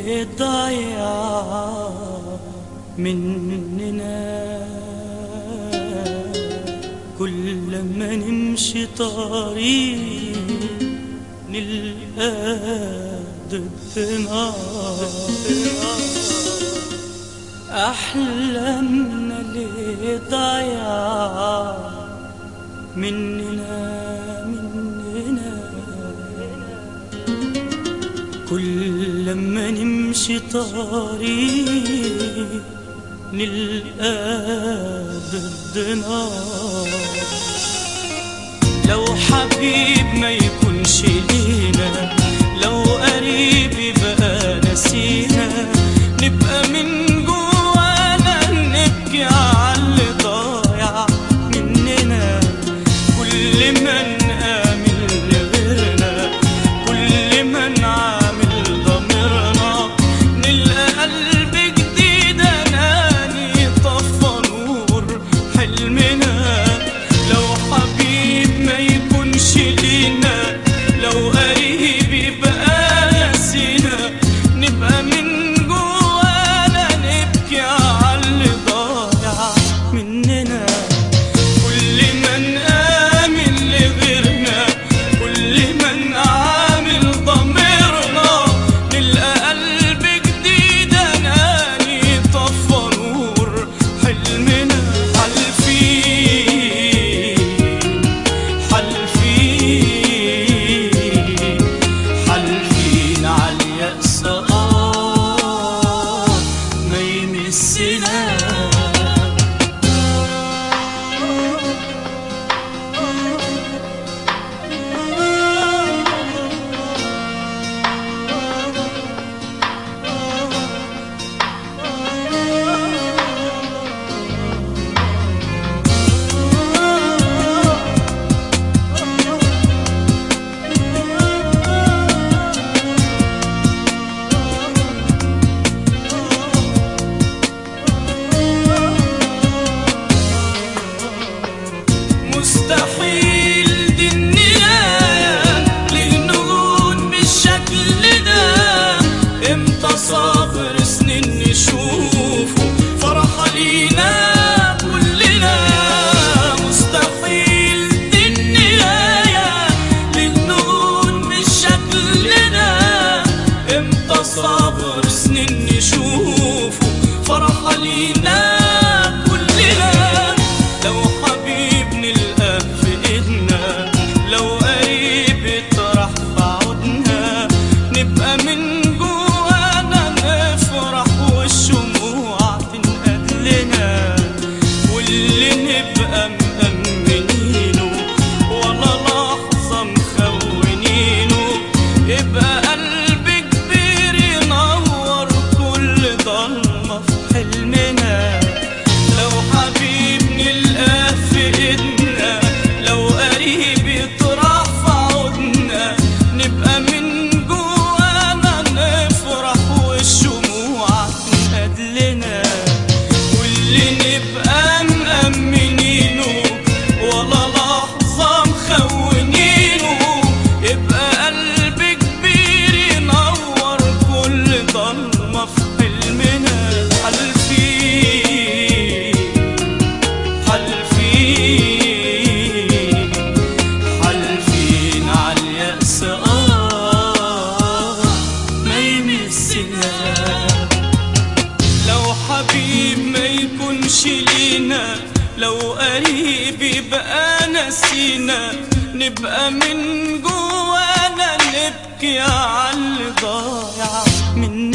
اللي ضايع مننا كل ما نمشي طريق نلقى ضدنا أحلامنا اللي ضايع مننا مننا كل لما نمشي طريق نلقى ضدنا لو حبيب ما يكونش لينا لو قريب يبقى نسينا نبقى من جوانا نبكي على اللي ضايع مننا كل ما نآمن لغيرنا كل ما نعامل ضميرنا نلقى قلب جديد اناني طفى نور حلمنا لو حبيب ما يكونش لينا لو قريب يبقى نسينا نبقى من جوانا نبكي على اللي ضايع مننا كل ما نآمن لغيرنا كل ما نعامل ضميرنا نلقى قلب جديد اناني طفى نور حلمنا حالفين حالفين حالفين عاليأس آه ما يمسنا مستحيل دي النهاية لنقول بالشكل ده امتى صابر سنين نشوفه فرحة لينا كلنا مستحيل دي النهاية لنقول بالشكل ده امتى صابر سنين نشوفه فرحة لينا كلنا لو حبيب نلقى في ايدنا لو قريب يطرح في عودنا نبقى من جوانا نفرح والشموع تنقد لنا واللي نبقى مأمنينه ولا لحظة مخونينه يبقى قلب كبير ينور كل ضلمة في حلمنا لو حبيب نلقاه في ايدنا لو قريب يطرح في عودنا نبقى من جوانا نفرح والشموع تنقد لنا واللي نبقى مأمنينه ولا لحظة مخونينه يبقى قلب كبير ينور كل ضلمة في حلمنا حالفين حالفين حالفين عاليأس آه ما يمسنا لو حبيب ما يكونش لينا لو قريب يبقى نسينا نبقى من جوانا نبكي على اللي ضايع مننا